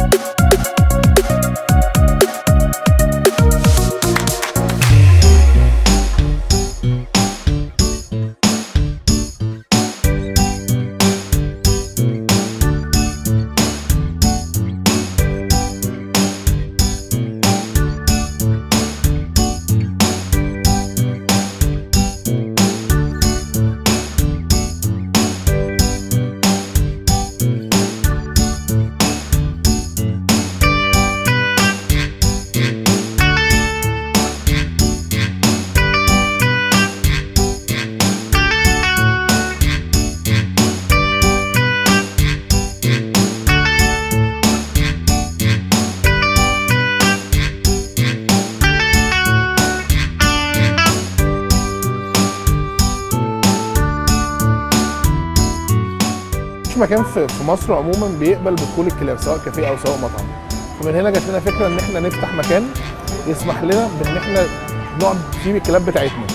مفيش مكان في في مصر عموما بيقبل بدخول الكلاب سواء كافيه او سواء مطعم فمن هنا جات لنا فكره ان احنا نفتح مكان يسمح لنا بان احنا نقعد فيه بالكلاب بتاعتنا